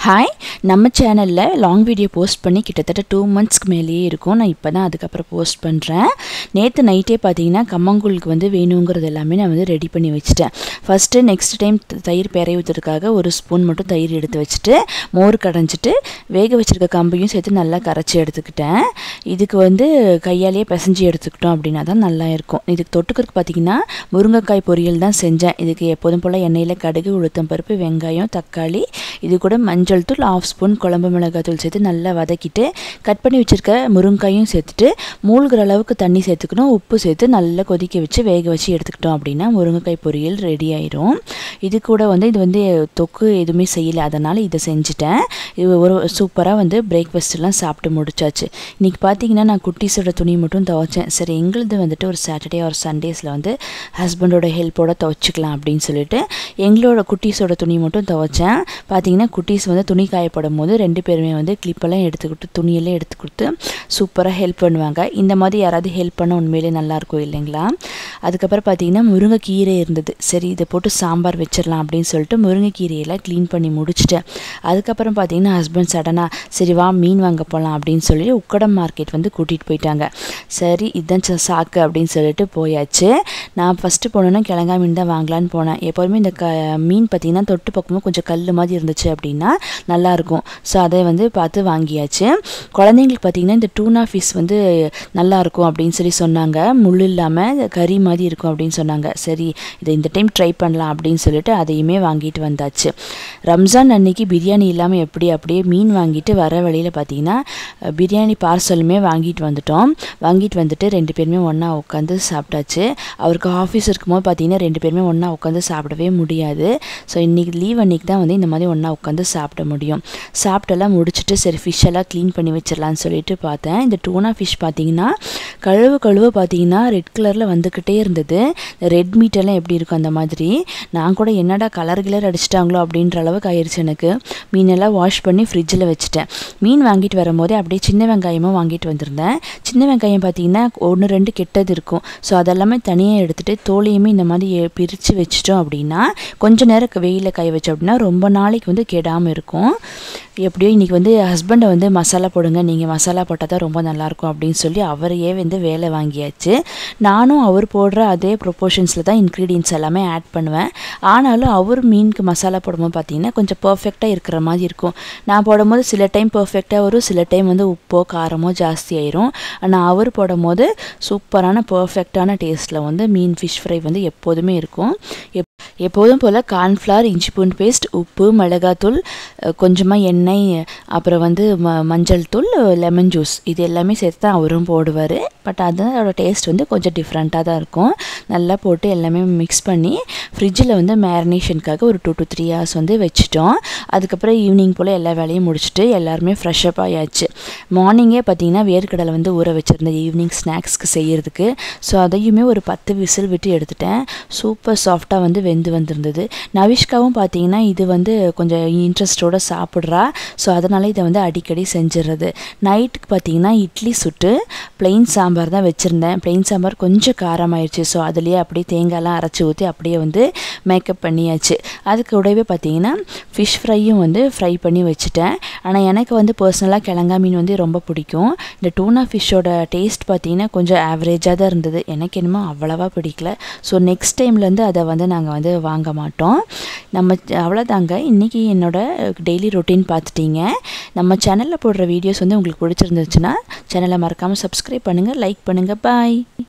hi நம்ம சேனலில் long video post பண்ணி கிட்டத்தட்ட டூ மந்த்ஸ்க்கு மேலேயே இருக்கும் நான் இப்போ தான் அதுக்கப்புறம் போஸ்ட் பண்ணுறேன் நேற்று நைட்டே பார்த்தீங்கன்னா கம்மங்கூழுக்கு வந்து வேணுங்கிறது எல்லாமே நான் வந்து ரெடி பண்ணி வச்சுட்டேன் ஃபஸ்ட்டு நெக்ஸ்ட் டைம் தயிர் பெறை ஊற்றுறதுக்காக ஒரு ஸ்பூன் மட்டும் தயிர் எடுத்து வச்சுட்டு மோர் கடைஞ்சிட்டு வேக வச்சுருக்க கம்பையும் சேர்த்து நல்லா கரைச்சி எடுத்துக்கிட்டேன் இதுக்கு வந்து கையாலேயே பிசைஞ்சு எடுத்துக்கிட்டோம் அப்படின்னா தான் நல்லா இருக்கும் இதுக்கு தொட்டுக்கிறதுக்கு பார்த்தீங்கன்னா முருங்கைக்காய் பொரியல் தான் செஞ்சேன் இதுக்கு எப்போதும் போல் எண்ணெயில் கடுகு உளுத்தம் பருப்பு வெங்காயம் தக்காளி இது கூட மஞ்சள் தூள் ஆஃப் ஸ்பூன் குழம்பு மிளகாய் தூள் சேர்த்து நல்லா வதக்கிட்டு கட் பண்ணி வச்சுருக்க முருங்காயும் சேர்த்துட்டு மூழ்கிற அளவுக்கு தண்ணி சேர்த்துக்கணும் உப்பு சேர்த்து நல்லா கொதிக்க வச்சு வேக வச்சு எடுத்துக்கிட்டோம் அப்படின்னா முருங்கைக்காய் பொரியல் ரெடி ஆயிரும் இது கூட வந்து இது வந்து தொக்கு எதுவுமே செய்யலை அதனால் இதை செஞ்சுட்டேன் இது ஒரு சூப்பராக வந்து பிரேக்ஃபாஸ்ட்லாம் சாப்பிட்டு முடிச்சாச்சு இன்றைக்கி பார்த்தீங்கன்னா நான் குட்டீஸோட துணி மட்டும் துவைச்சேன் சரி எங்களுது வந்துட்டு ஒரு சாட்டர்டே ஒரு சண்டேஸில் வந்து ஹஸ்பண்டோட ஹெல்ப்போட துவைச்சிக்கலாம் அப்படின்னு சொல்லிட்டு எங்களோட குட்டீஸோட துணி மட்டும் துவைச்சேன் பார்த்தீங்கன்னா குட்டீஸ் வந்து துணி காயப்படும் போது ரெண்டு பேருமே வந்து கிளிப்பெல்லாம் எடுத்துக்கிட்டு துணியெல்லாம் எடுத்து கொடுத்து சூப்பராக ஹெல்ப் பண்ணுவாங்க இந்த மாதிரி யாராவது ஹெல்ப் பண்ண உண்மையிலே நல்லாயிருக்கும் இல்லைங்களா அதுக்கப்புறம் பார்த்தீங்கன்னா முருங்கைக்கீரை இருந்தது சரி இதை போட்டு சாம்பார் வச்சிடலாம் அப்படின்னு சொல்லிட்டு முருங்கைக்கீரையெல்லாம் க்ளீன் பண்ணி முடிச்சிட்டேன் அதுக்கப்புறம் பார்த்தீங்கன்னா ஹஸ்பண்ட் சடனாக சரி வா மீன் வாங்க போகலாம் அப்படின்னு சொல்லி உக்கடம் மார்க்கெட் வந்து கூட்டிகிட்டு போயிட்டாங்க சரி இதுதான் ச- சாக்கு அப்படின்னு சொல்லிட்டு போயாச்சு நான் ஃபஸ்ட்டு போனோன்னா கிழங்கா மீன் தான் வாங்கலான்னு போனேன் எப்போதுமே இந்த க மீன் பார்த்தீங்கன்னா தொட்டு பக்கமும் கொஞ்சம் கல் மாதிரி இருந்துச்சு அப்படின்னா நல்லாயிருக்கும் ஸோ அதை வந்து பார்த்து வாங்கியாச்சு குழந்தைங்களுக்கு பார்த்தீங்கன்னா இந்த டூனா ஃபிஷ் வந்து நல்லாயிருக்கும் அப்படின்னு சொல்லி சொன்னாங்க முள் இல்லாமல் கறி மாதிரி இருக்கும் அப்படின்னு சொன்னாங்க சரி இதை இந்த டைம் ட்ரை பண்ணலாம் அப்படின்னு சொல்லிட்டு அதையுமே வாங்கிட்டு வந்தாச்சு ரம்ஜான் அன்னைக்கு பிரியாணி இல்லாமல் எப்படி அப்படியே மீன் வாங்கிட்டு வர வழியில் பார்த்தீங்கன்னா அஹ், பிரியாணி பார்சலுமே வாங்கிட்டு வந்துட்டோம் வாங்கிட்டு வந்துட்டு ரெண்டு பேருமே ஒன்றா உட்காந்து சாப்பிட்டாச்சு அவருக்கு ஆஃபீஸ் இருக்கும்போது பார்த்தீங்கன்னா ரெண்டு பேருமே ஒன்றா உட்காந்து சாப்பிடவே முடியாது ஸோ இன்றைக்கி லீவ் அன்னைக்கு தான் வந்து இந்த மாதிரி ஒன்றா உட்காந்து சாப்பிட முடியும் சாப்பிட்டெல்லாம் முடிச்சுட்டு சரி ஃபிஷ் எல்லாம் க்ளீன் பண்ணி வச்சிடலான்னு சொல்லிட்டு பார்த்தேன் இந்த டூனா ஃபிஷ் பார்த்தீங்கன்னா கழுவு கழுவு பார்த்தீங்கன்னா ரெட் கலரில் வந்துக்கிட்டே இருந்தது ரெட் மீட் எல்லாம் எப்படி இருக்கும் அந்த மாதிரி நான் கூட என்னடா கலர் கிலர் அடிச்சிட்டாங்களோ அப்படின்ற அளவுக்கு ஆயிடுச்சு எனக்கு மீனெல்லாம் வாஷ் பண்ணி ஃப்ரிட்ஜில் வச்சுட்டேன் மீன் வாங்கிட்டு வரும்போதே அப்படியே சின்ன வெங்காயமும் வாங்கிட்டு வந்திருந்தேன் சின்ன வெங்காயம் பார்த்தீங்கன்னா ஒன்று ரெண்டு கெட்டது இருக்கும் ஸோ அதெல்லாமே தனியாக எடுத்துகிட்டு தோலையுமே இந்த மாதிரி எ- பிரித்து வச்சிட்டோம் அப்படின்னா கொஞ்ச நேரம் வெயிலில் காய வச்சோம் அப்படின்னா ரொம்ப நாளைக்கு வந்து கெடாமல் இருக்கும் எப்படியோ இன்றைக்கி வந்து ஹஸ்பண்டை வந்து மசாலா போடுங்க நீங்கள் மசாலா போட்டால் தான் ரொம்ப நல்லாயிருக்கும் அப்படின்னு சொல்லி அவரையே வந்து வேலை வாங்கியாச்சு நானும் அவர் போடுற அதே ப்ரொப்போர்ஷன்ஸில் தான் இன்க்ரீடியன்ஸ் எல்லாமே ஆட் பண்ணுவேன் ஆனாலும் அவர் மீனுக்கு மசாலா போடும்போது பார்த்தீங்கன்னா கொஞ்சம் பர்ஃபெக்டாக இருக்கிற மாதிரி இருக்கும் நான் போடும்போது சில டைம் பர்ஃபெக்டாக வரும் சில டைம் வந்து உப்போ காரமோ ஜாஸ்தி ஆயிரும் ஆனால் அவர் போடும்போது சூப்பரான பர்ஃபெக்டான டேஸ்ட்டில் வந்து மீன் ஃபிஷ் ஃப்ரை வந்து எப்போதுமே இருக்கும் எப் எப்போதும் போல் கார்ன்ஃப்ளவர் இஞ்சி பூண்டு பேஸ்ட் உப்பு மிளகாத்தூள் கொஞ்சமாக எண்ணெய் அப்புறம் வந்து ம மஞ்சள் தூள் லெமன் ஜூஸ் இது எல்லாமே சேர்த்து தான் அவரும் போடுவார் பட் அதோட டேஸ்ட் வந்து கொஞ்சம் டிஃப்ரெண்ட்டாக தான் இருக்கும் நல்லா போட்டு எல்லாமே மிக்ஸ் பண்ணி ஃப்ரிட்ஜில் வந்து மேரினேஷனுக்காக ஒரு டூ டு த்ரீ ஹவர்ஸ் வந்து வச்சுட்டோம் அதுக்கப்புறம் ஈவினிங் போல் எல்லா வேலையும் முடிச்சுட்டு எல்லாருமே ஃப்ரெஷ்அப் ஆயாச்சு மார்னிங்கே பார்த்தீங்கன்னா வேர்க்கடலை வந்து ஊற வச்சுருந்தேன் ஈவினிங் ஸ்நாக்ஸ்க்கு செய்யறதுக்கு ஸோ அதையுமே ஒரு பத்து விசில் விட்டு எடுத்துட்டேன் சூப்பர் சாஃப்டாக வந்து வெந்து வந்திருந்தது நவிஷ்காவும் பார்த்தீங்கன்னா இது வந்து கொஞ்சம் இன்ட்ரெஸ்டோட சாப்பிட்றா ஸோ அதனால் இதை வந்து அடிக்கடி செஞ்சிடுறது நைட்டுக்கு பார்த்தீங்கன்னா இட்லி சுட்டு plain சாம்பார் தான் வச்சுருந்தேன் plain சாம்பார் கொஞ்சம் காரமாயிருச்சு ஸோ அதுலேயே அப்படியே தேங்காய்லாம் அரைச்சி ஊற்றி அப்படியே வந்து மேக்கப் பண்ணியாச்சு அதுக்கு கூடவே பார்த்தீங்கன்னா ஃபிஷ் ஃப்ரையும் வந்து ஃப்ரை பண்ணி வச்சுட்டேன் ஆனால் எனக்கு வந்து பர்சனலாக கிழங்கா மீன் வந்து ரொம்ப பிடிக்கும் இந்த டூனா ஃபிஷ்ஷோட டேஸ்ட் பார்த்தீங்கன்னா கொஞ்சம் ஆவரேஜாக தான் இருந்தது எனக்கு என்னமோ அவ்வளவா பிடிக்கல ஸோ நெக்ஸ்ட் டைம்லேருந்து அதை வந்து நாங்கள் வந்து வாங்க மாட்டோம் நம்ம அவ்வளோதாங்க இன்றைக்கி என்னோட டெய்லி ரொட்டீன் பார்த்துட்டீங்க நம்ம சேனலில் போடுற வீடியோஸ் வந்து உங்களுக்கு பிடிச்சிருந்துச்சுன்னா சேனலை மறக்காமல் சப்ஸ்கிரைப் பண்ணுங்கள் லைக் பண்ணுங்கள் பாய்